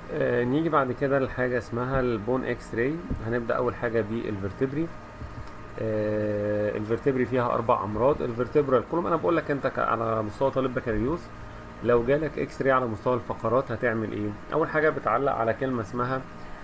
آه نيجي بعد كده لحاجة اسمها البون اكس راي هنبدأ أول حاجة بالفرتبري آه الفرتبري فيها أربع أمراض الفرتبرال كولوم أنا بقول لك أنت ك- على مستوى طالب بكالوريوس لو جالك اكس راي على مستوى الفقرات هتعمل إيه؟ أول حاجة بتعلق على كلمة اسمها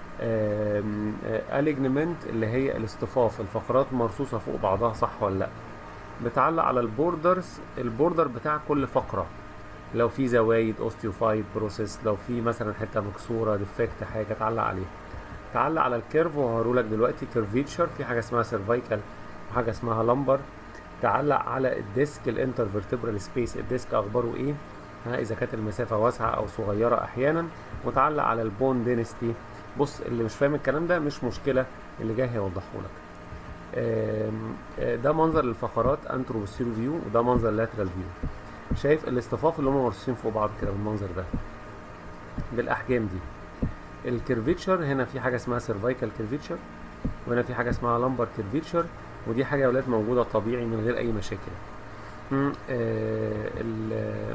اليجنمنت اللي هي الاصطفاف الفقرات مرصوصة فوق بعضها صح ولا لأ بتعلق على البوردرز البوردر بتاع كل فقرة لو في زوايد اوستيوفايد بروسيس لو في مثلا حته مكسوره ديفكت حاجه تعلق عليها تعلق على الكيرف وهورولك دلوقتي كيرفيتشر في حاجه اسمها سيرفايكال وحاجه اسمها لمبر تعلق على الديسك الانترفيرتبرال سبيس الديسك اخباره ايه ها اذا كانت المسافه واسعه او صغيره احيانا وتعلق على البون دينستي بص اللي مش فاهم الكلام ده مش مشكله اللي جاي هيوضحه لك آم، آه، ده منظر الفقرات انترو بوستيرو فيو وده منظر لاترال فيو شايف الاصطفاف اللي هم مرصوصين فوق بعض كده بالمنظر ده بالاحجام دي الكيرفيتشر هنا في حاجه اسمها سيرفايكال كيرفيتشر وهنا في حاجه اسمها لمبر كيرفيتشر ودي حاجه يا ولاد موجوده طبيعي من غير اي مشاكل مم، آه، ال-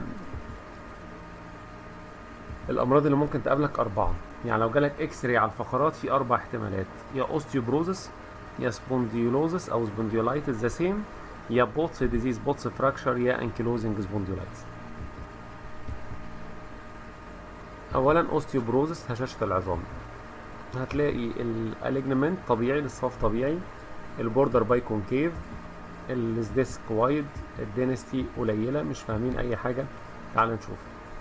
الامراض اللي ممكن تقابلك اربعه يعني لو جالك اكس راي على الفقرات في اربع احتمالات يا اوستيوبروزس يا سبونديولوزس او سبونديولايتس ذا سيم يا بوتس ديزيز بوتس فراكشر يا انكيلوزنج سبونديولايتس اولا اوستيوبروزس هشاشه العظام هتلاقي الاليجنمنت طبيعي الاصفاف طبيعي البوردر باي كونكيف الديسك وايد الدينستي قليله مش فاهمين اي حاجه تعال نشوف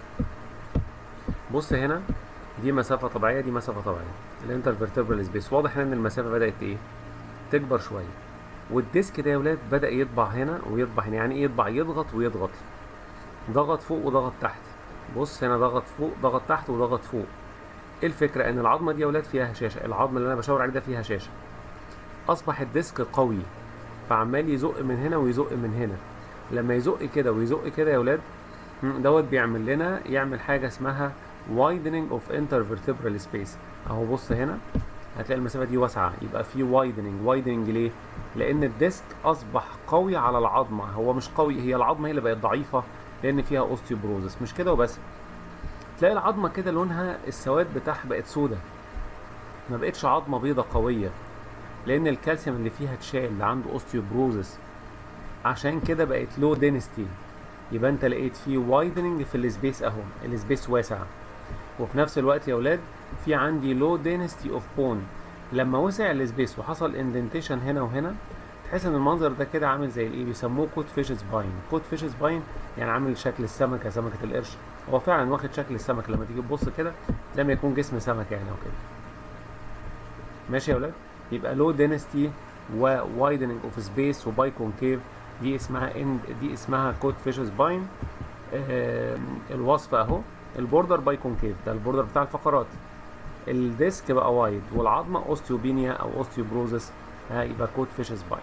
بص هنا دي مسافه طبيعيه دي مسافه طبيعيه الانترفيرتبرال سبيس واضح هنا ان المسافه بدات ايه تكبر شويه والديسك ده يا ولاد بدا يطبع هنا ويطبع هنا يعني ايه يطبع يضغط ويضغط ضغط فوق وضغط تحت بص هنا ضغط فوق ضغط تحت وضغط فوق ايه الفكره ان العظمه دي يا ولاد فيها هشاشه العظم اللي انا بشاور عليه ده فيها هشاشه اصبح الديسك قوي فعمال يزق من هنا ويزق من هنا لما يزق كده ويزق كده يا ولاد مم، دوت بيعمل لنا يعمل حاجه اسمها widening of intervertebral space اهو بص هنا هتلاقي المسافه دي واسعه يبقى في widening widening ليه لان الديسك اصبح قوي على العظمه هو مش قوي هي العظمه هي اللي بقت ضعيفه لان فيها اوستيوبروزس مش كده وبس تلاقي العظمه كده لونها السواد بتاعها بقت سودة ما بقتش عظمه بيضه قويه لان الكالسيوم اللي فيها اتشال اللي عنده اوستيوبروزس عشان كده بقت لو دينستي يبقى انت لقيت فيه وايدننج في السبيس اهو السبيس واسع وفي نفس الوقت يا اولاد في عندي لو دينستي اوف بون لما وسع السبيس وحصل اندنتيشن هنا وهنا تحس ان المنظر ده كده عامل زي الايه بيسموه كوت فيش سباين كوت فيش سباين يعني عامل شكل السمكه سمكه القرش هو فعلا واخد شكل السمك لما تيجي تبص كده زي ما يكون جسم سمكه يعني او كده ماشي يا ولاد يبقى لو دينستي ووايدنج اوف سبيس وباي كونكيف دي اسمها اند دي اسمها كوت فيش سباين الوصف اهو البوردر باي كونكيف ده البوردر بتاع الفقرات الديسك بقى وايد والعظمه اوستيوبينيا او اوستيوبروزس ها يبقى كوت فيش سباين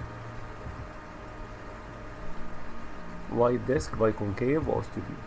وايد ديسك باي كونكيف واوستيوبينيا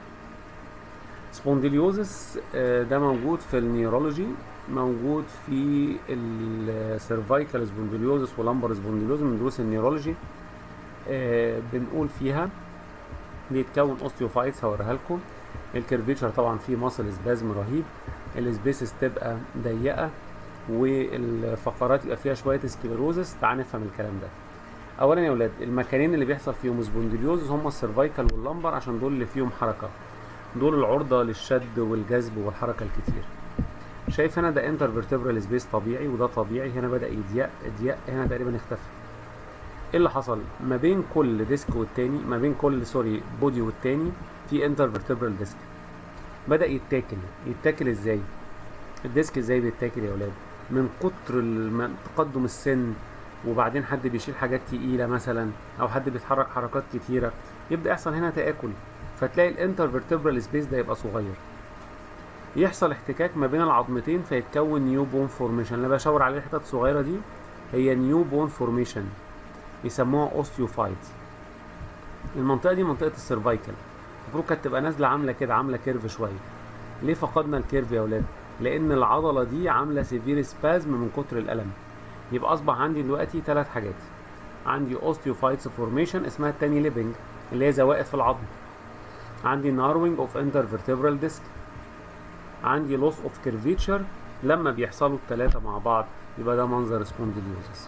سبونديليوزس ده موجود في النيورولوجي موجود في السيرفايكال سبونديليوزس ولامبر سبونديليوزس من دروس النيورولوجي آه، بنقول فيها بيتكون اوستيوفايتس هوريها لكم الكيرفيتشر طبعا فيه ماسل سبازم رهيب السبيسز تبقى ضيقه والفقرات يبقى فيها شويه سكليروزس تعال نفهم الكلام ده اولا يا ولاد المكانين اللي بيحصل فيهم سبونديليوزس هم السيرفايكال واللمبر عشان دول اللي فيهم حركه دول العرضه للشد والجذب والحركه الكتير شايف هنا ده انترفيرتبرال سبيس طبيعي وده طبيعي هنا بدا يضيق ضيق هنا تقريبا اختفى ايه اللي حصل ما بين كل ديسك والتاني ما بين كل سوري بودي والتاني في انترفيرتبرال ديسك بدا يتاكل يتاكل ازاي الديسك ازاي بيتاكل يا ولاد من كتر الم- تقدم السن وبعدين حد بيشيل حاجات تقيله مثلا او حد بيتحرك حركات كتيره يبدا يحصل هنا تاكل فتلاقي الانترفيرتبرال سبيس ده يبقى صغير يحصل احتكاك ما بين العظمتين فيتكون نيو بون فورميشن اللي بشاور عليه الحتت الصغيره دي هي نيو بون فورميشن يسموها اوستيوفايت المنطقه دي منطقه السيرفايكال المفروض كانت تبقى نازله عامله كده عامله كيرف شويه ليه فقدنا الكيرف يا اولاد لان العضله دي عامله سيفير سبازم من كتر الالم يبقى اصبح عندي دلوقتي ثلاث حاجات عندي اوستيوفايتس فورميشن اسمها التاني ليبنج اللي هي زوائد في العظم عندي ناروينج اوف انترفيرتبرال ديسك عندي لوس اوف كيرفيتشر لما بيحصلوا الثلاثه مع بعض يبقى ده منظر سبونديليوزس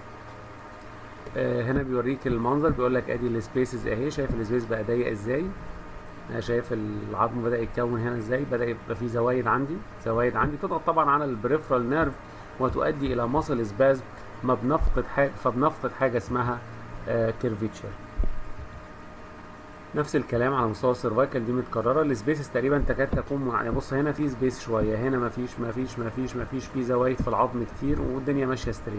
آه هنا بيوريك المنظر بيقول لك ادي السبيسز اهي شايف السبيس بقى ضيق ازاي انا شايف العظم بدا يتكون هنا ازاي بدا يبقى فيه زوايد عندي زوايد عندي تضغط طبعا على البريفرال نيرف وتؤدي الى مصل سباز ما بنفقد حاجه فبنفقد حاجه اسمها آه كيرفيتشر نفس الكلام على مستوى السيرفايكال دي متكرره السبيسز تقريبا تكاد تكون يعني بص هنا في سبيس شويه هنا مفيش مفيش مفيش مفيش في زوايد في العظم كتير والدنيا ماشيه ستريت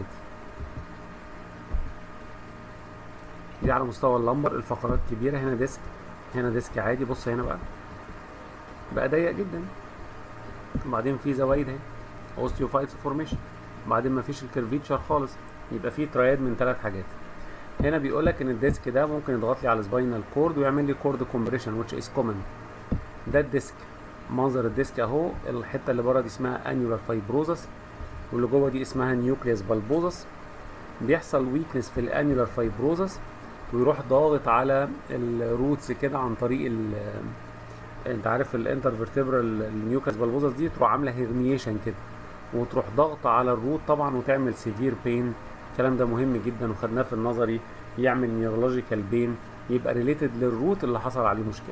دي على مستوى اللمبر الفقرات كبيره هنا ديسك هنا ديسك عادي بص هنا بقى بقى ضيق جدا وبعدين في زوايد اهي اوستيوفايتس فورميشن بعدين مفيش الكيرفيتشر خالص يبقى في ترايد من ثلاث حاجات هنا بيقول لك ان الديسك ده ممكن يضغط لي على السباينال كورد ويعمل لي كورد كومبريشن which is common ده الديسك منظر الديسك اهو الحته اللي بره دي اسمها انيولار فايبروزس واللي جوه دي اسمها نيوكليوس بالبوزس بيحصل ويكنس في الانيولار فايبروزس ويروح ضاغط على الروتس كده عن طريق ال انت عارف الانترفيرتبرال النيوكليوس بالبوزس دي تروح عامله هيرنيشن كده وتروح ضغط على الروت طبعا وتعمل سيفير بين الكلام ده مهم جدا وخدناه في النظري يعمل نيورولوجيكال بين يبقى ريليتد للروت اللي حصل عليه مشكله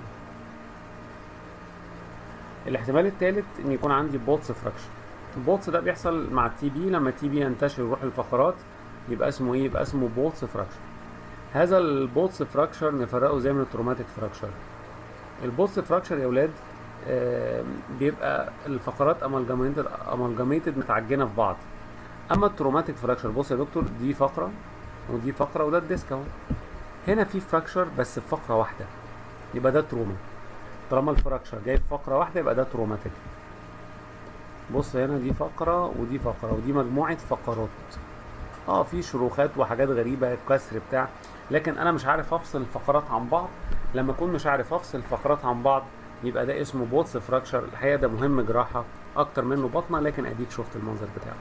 الاحتمال الثالث ان يكون عندي بوتس فراكشن البوتس ده بيحصل مع التي بي لما التي بي ينتشر ويروح الفقرات يبقى اسمه ايه يبقى اسمه بوتس فراكشن هذا البوتس فراكشر نفرقه زي من التروماتيك فراكشر البوتس فراكشر يا ولاد آه بيبقى الفقرات امالجاميتد امالجاميتد متعجنه في بعض اما التروماتيك فراكشر بص يا دكتور دي فقره ودي فقره وده الديسك اهو هنا في فراكشر بس في فقره واحده يبقى ده تروما طالما الفراكشر جاي في فقره واحده يبقى ده تروماتيك بص هنا دي فقره ودي فقره ودي مجموعه فقرات اه في شروخات وحاجات غريبه كسر بتاع لكن انا مش عارف افصل الفقرات عن بعض لما اكون مش عارف افصل الفقرات عن بعض يبقى ده اسمه بوتس فراكشر الحقيقه ده مهم جراحه اكتر منه بطنه لكن اديك شفت المنظر بتاعه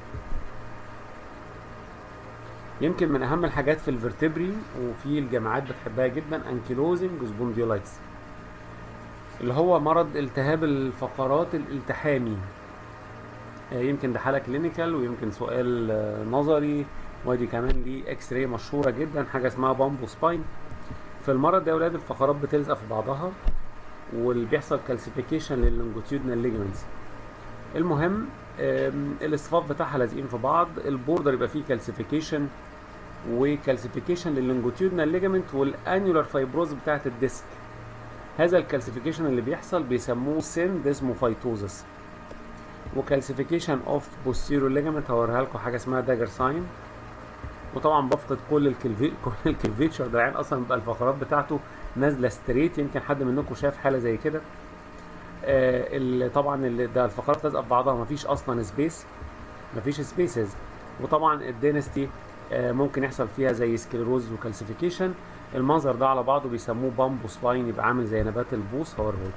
يمكن من اهم الحاجات في الفرتبري وفي الجامعات بتحبها جدا انكيلوزنج سبونديولايتس اللي هو مرض التهاب الفقرات الالتحامي يمكن ده حاله كلينيكال ويمكن سؤال نظري ودي كمان ليه اكس راي مشهوره جدا حاجه اسمها بامبو سباين في المرض ده يا اولاد الفقرات بتلزق في بعضها واللي بيحصل كالسيفيكيشن لللونجيتيودنال ليجمنتس المهم الاصفاف بتاعها لازقين في بعض البوردر يبقى فيه كالسيفيكيشن وكالسيفيكيشن لللونجيتيودنال ليجمنت والانيولار فايبروز بتاعه الديسك هذا الكالسيفيكيشن اللي بيحصل بيسموه سين ديسموفايتوزس وكالسيفيكيشن اوف بوستيريور ليجمنت هوريها لكم حاجه اسمها داجر ساين وطبعا بفقد كل الكلفي كل الكلفيتشر ده يعني اصلا بقى الفقرات بتاعته نازله ستريت يمكن حد منكم شاف حاله زي كده آه اللي طبعا اللي ده الفقرات لازقه في بعضها مفيش اصلا سبيس مفيش سبيسز وطبعا الدينستي آه ممكن يحصل فيها زي سكليروز وكالسيفيكيشن المنظر ده على بعضه بيسموه بامبو سباين يبقى عامل زي نبات البوص هوريه لكم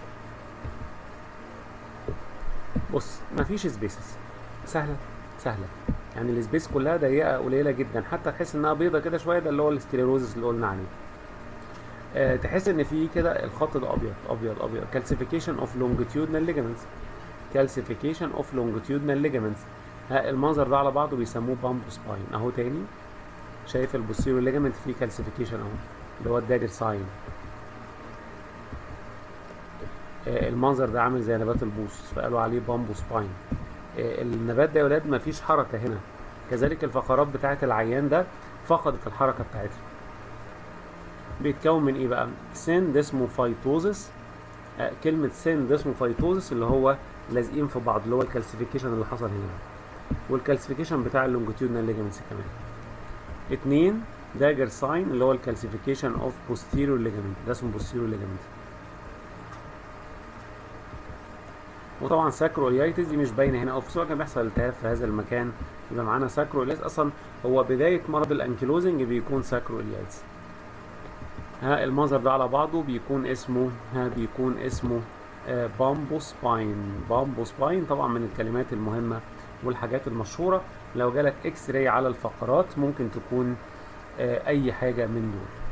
بص مفيش سبيسز سهله سهله يعني السبيس كلها ضيقه قليله جدا حتى تحس انها بيضه كده شويه ده اللي هو السكليروزس اللي قلنا عليه أه تحس ان في كده الخط ده ابيض ابيض ابيض كالسيفيكيشن اوف لونجيتيودنال ليجامنتس كالسيفيكيشن اوف لونجيتيودنال ليجامنتس المنظر ده على بعضه بيسموه بامبو سباين اهو تاني شايف البوستيريور ليجامنت فيه كالسيفيكيشن اهو اللي هو الداجر ساين أه المنظر ده عامل زي نبات البوص فقالوا عليه بامبو سباين أه النبات ده يا ولاد مفيش حركه هنا كذلك الفقرات بتاعه العيان ده فقدت الحركه بتاعتها بيتكون من ايه بقى سين ديسموفايتوزس آه كلمة سين ديسموفايتوزس اللي هو لازقين في بعض اللي هو الكالسيفيكيشن اللي حصل هنا والكالسيفيكيشن بتاع اللونجيتيودنال ليجمنتس كمان اتنين داجر ساين اللي هو الكالسيفيكيشن اوف بوستيريور ليجمنت ده اسمه بوستيريور ليجمنت وطبعا ساكرويلايتس دي مش باينه هنا او في كان بيحصل التهاب في هذا المكان يبقى معانا ساكرويلايتس اصلا هو بدايه مرض الانكيلوزنج بيكون ساكرويلايتس ها المنظر ده على بعضه بيكون اسمه ها بيكون اسمه آه بامبو سباين بامبو سباين طبعا من الكلمات المهمة والحاجات المشهورة لو جالك اكس راي على الفقرات ممكن تكون آه اي حاجة من دول